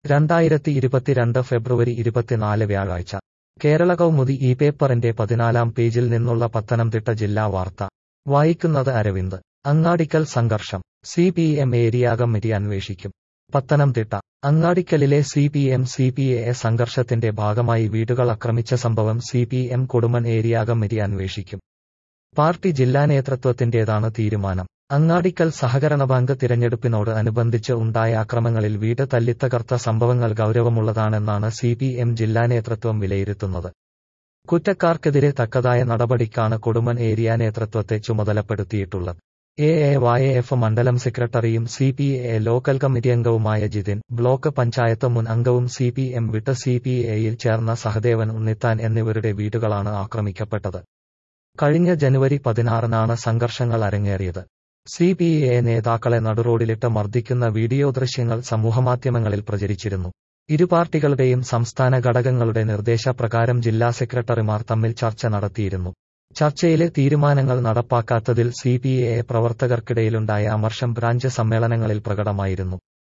രണ്ടായിരത്തി ഇരുപത്തിരണ്ട് ഫെബ്രുവരി ഇരുപത്തിനാല് വ്യാഴാഴ്ച കേരള കൗമുദി ഈ പേപ്പറിന്റെ പതിനാലാം പേജിൽ നിന്നുള്ള പത്തനംതിട്ട ജില്ലാ വാർത്ത വായിക്കുന്നത് അരവിന്ദ് അങ്ങാടിക്കൽ സംഘർഷം C P M area committee അന്വേഷിക്കും പത്തനംതിട്ട അങ്ങാടിക്കലിലെ C P M C P A സംഘർഷത്തിന്റെ ഭാഗമായി വീടുകൾ ആക്രമിച്ച സംഭവം സി പി എം കുടുംബൻ ഏരിയ കമ്മിറ്റി അന്വേഷിക്കും പാർട്ടി ജില്ലാ നേതൃത്വത്തിന്റേതാണ് തീരുമാനം അങ്ങാടിക്കൽ സഹകരണ ബാങ്ക് തിരഞ്ഞെടുപ്പിനോട് അനുബന്ധിച്ച് ഉണ്ടായ അക്രമങ്ങളിൽ വീട് തല്ലിത്തകർത്ത സംഭവങ്ങൾ ഗൗരവമുള്ളതാണെന്നാണ് സി പി എം ജില്ലാ നേതൃത്വം വിലയിരുത്തുന്നത് കുറ്റക്കാർക്കെതിരെ തക്കതായ നടപടിക്കാണ് കൊടുമൺ ഏരിയ നേതൃത്വത്തെ ചുമതലപ്പെടുത്തിയിട്ടുള്ളത് എ എ വൈ എഫ് മണ്ഡലം സെക്രട്ടറിയും C P A local committee അംഗവുമായ ജിതിൻ ബ്ലോക്ക് പഞ്ചായത്ത് മുൻ അംഗവും സി പി എം വിട്ട് സി പി എയിൽ ചേർന്ന സഹദേവൻ ഉണ്ണിത്താൻ എന്നിവരുടെ വീടുകളാണ് ആക്രമിക്കപ്പെട്ടത് കഴിഞ്ഞ ജനുവരി പതിനാറിനാണ് സംഘർഷങ്ങൾ അരങ്ങേറിയത് സി പി എ നേതാക്കളെ നടുറോഡിലിട്ട് മർദ്ദിക്കുന്ന വീഡിയോ ദൃശ്യങ്ങൾ സമൂഹമാധ്യമങ്ങളിൽ പ്രചരിച്ചിരുന്നു ഇരു പാർട്ടികളുടെയും സംസ്ഥാന ഘടകങ്ങളുടെ നിർദ്ദേശപ്രകാരം ജില്ലാ സെക്രട്ടറിമാർ തമ്മിൽ ചർച്ച നടത്തിയിരുന്നു ചർച്ചയിലെ തീരുമാനങ്ങൾ നടപ്പാക്കാത്തതിൽ സി പി എ പ്രവർത്തകർക്കിടയിലുണ്ടായ അമർഷം ബ്രാഞ്ച് സമ്മേളനങ്ങളിൽ പ്രകടമായിരുന്നു